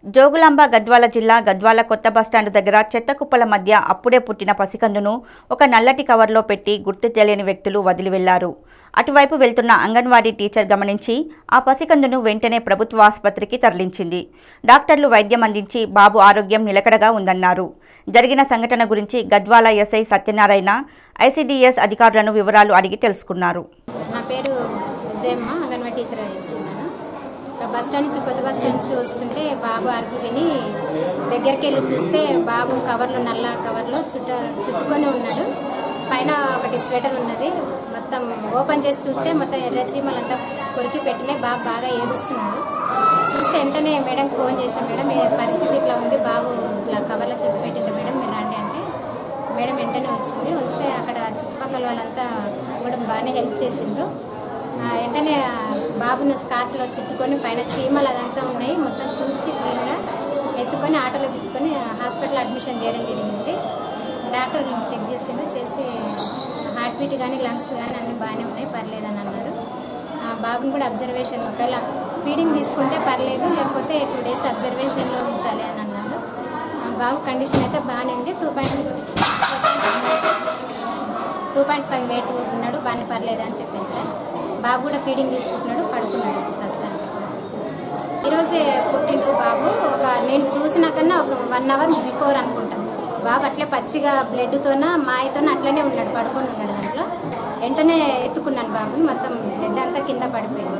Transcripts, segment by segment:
జోగులాంబ గద్వాల జిల్లా గద్వాల కొత్త బస్టాండ్ దగ్గర చెత్త కుప్పల మధ్య అప్పుడే పుట్టిన పసికందును ఒక నల్లటి కవర్లో పెట్టి గుర్తు తెలియని వ్యక్తులు వదిలి వెళ్లారు అటువైపు వెళ్తున్న అంగన్వాడీ టీచర్ గమనించి ఆ పసికందును వెంటనే ప్రభుత్వ ఆసుపత్రికి తరలించింది డాక్టర్లు వైద్యం అందించి బాబు ఆరోగ్యం నిలకడగా ఉందన్నారు జరిగిన సంఘటన గురించి గద్వాల ఎస్ఐ సత్యనారాయణ ఐసీడీఎస్ అధికారులను వివరాలు అడిగి తెలుసుకున్నారు నా పేరు విజయమ్మ అంగన్వాడీ టీచర్ చేస్తున్నాను ఇక్కడ బస్ స్టాండ్ నుంచి కొత్త బస్ స్టాండ్ నుంచి వస్తుంటే బాబు అరుపు విని దగ్గరికి వెళ్ళి చూస్తే బాబు కవర్లో నల్ల కవర్లో చుట్ట చుట్టుకొని ఉన్నాడు పైన ఒకటి స్వెటర్ ఉన్నది మొత్తం ఓపెన్ చేసి చూస్తే మొత్తం ఎర్ర చీమలంతా కొరికి పెట్టినాయి బాబు బాగా ఏడుస్తున్నాడు చూసి వెంటనే మేడంకి ఫోన్ చేసిన మేడం ఈ పరిస్థితి ఇట్లా ఉంది బాబు ఇట్లా కవర్లో చుట్టు పెట్టిండ్రు మేడం మీరు రండి అంటే మేడం వెంటనే వచ్చింది వస్తే అక్కడ చుట్టుపక్కల వాళ్ళంతా కూడా బాగానే హెల్ప్ చేసిండ్రు ఆ, వెంటనే ఆ బాబును స్కార్ఫ్లో చుట్టుకొని పైన చీమలు అదంతా ఉన్నాయి మొత్తం తుడిచి క్లీన్గా ఎత్తుకొని ఆటోలో తీసుకొని హాస్పిటల్ అడ్మిషన్ చేయడం జరిగింది డాక్టర్ చెక్ చేసిండు చేసి హార్ట్ బీట్ కానీ లంగ్స్ కానీ అన్నీ బాగానే ఉన్నాయి పర్లేదని అన్నారు ఆ బాబుని కూడా అబ్జర్వేషన్ ఒకవేళ ఫీడింగ్ తీసుకుంటే పర్లేదు లేకపోతే టూ డేస్ అబ్జర్వేషన్లో ఉంచాలి అని అన్నారు ఆ బాబు కండిషన్ అయితే బాగానే ఉంది two point two point five weight ఉన్నాడు బాగానే పర్లేదు అని చెప్పాను సార్ బాబు కూడా ఫీడింగ్ తీసుకుంటున్నాడు పడుకున్నాడు ప్రస్తుతానికి ఈరోజే పుట్టిండు బాబు ఒక నేను చూసిన కన్నా ఒక వన్ అవర్ బిఫోర్ అనుకుంటాను బాబు అట్లే పచ్చిగా బ్లడ్తోన మాయతోన అట్లనే ఉన్నాడు పడుకొని ఉన్నాడు దాంట్లో వెంటనే ఎత్తుకున్నాను బాబుని మొత్తం బ్లడ్ అంతా కింద పడిపోయింది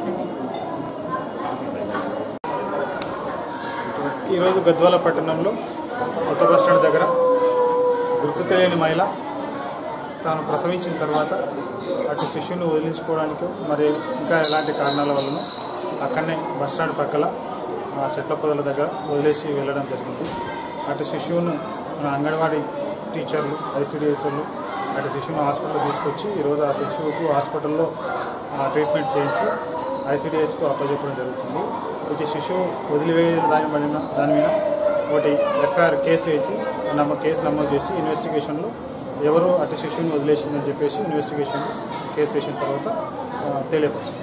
ఈరోజు గద్వాల పట్టణంలో కొత్త బస్ స్టాండ్ దగ్గర గుర్తు తెలియని మహిళ తాను ప్రసవించిన తర్వాత అటు శిశువుని వదిలించుకోవడానికి మరి ఇంకా ఎలాంటి కారణాల వలన అక్కడనే బస్ స్టాండ్ పక్కల ఆ చెట్ల పొదల దగ్గర వదిలేసి వెళ్ళడం జరిగింది అటు శిశువును మన అంగన్వాడీ టీచర్లు ఐసీడీఎస్లు అటు శిశువును హాస్పిటల్ తీసుకొచ్చి ఈరోజు ఆ శిశువుకు హాస్పిటల్లో ఆ, ట్రీట్మెంట్ చేయించి ఐసీడీఎస్కు అప్పచెప్పడం జరుగుతుంది ఇటు శిశువు వదిలివేయడం దాని పడిన దాని మీద ఒకటి ఎఫ్ఐఆర్ కేసు వేసి నమ్మ కేసు నమోదు చేసి ఇన్వెస్టిగేషన్లో ఎవరు అటు శిశువుని వదిలేసిందని చెప్పేసి ఇన్వెస్టిగేషన్ కేసు వేసిన తర్వాత ఆ, తెలియపరుస్తుంది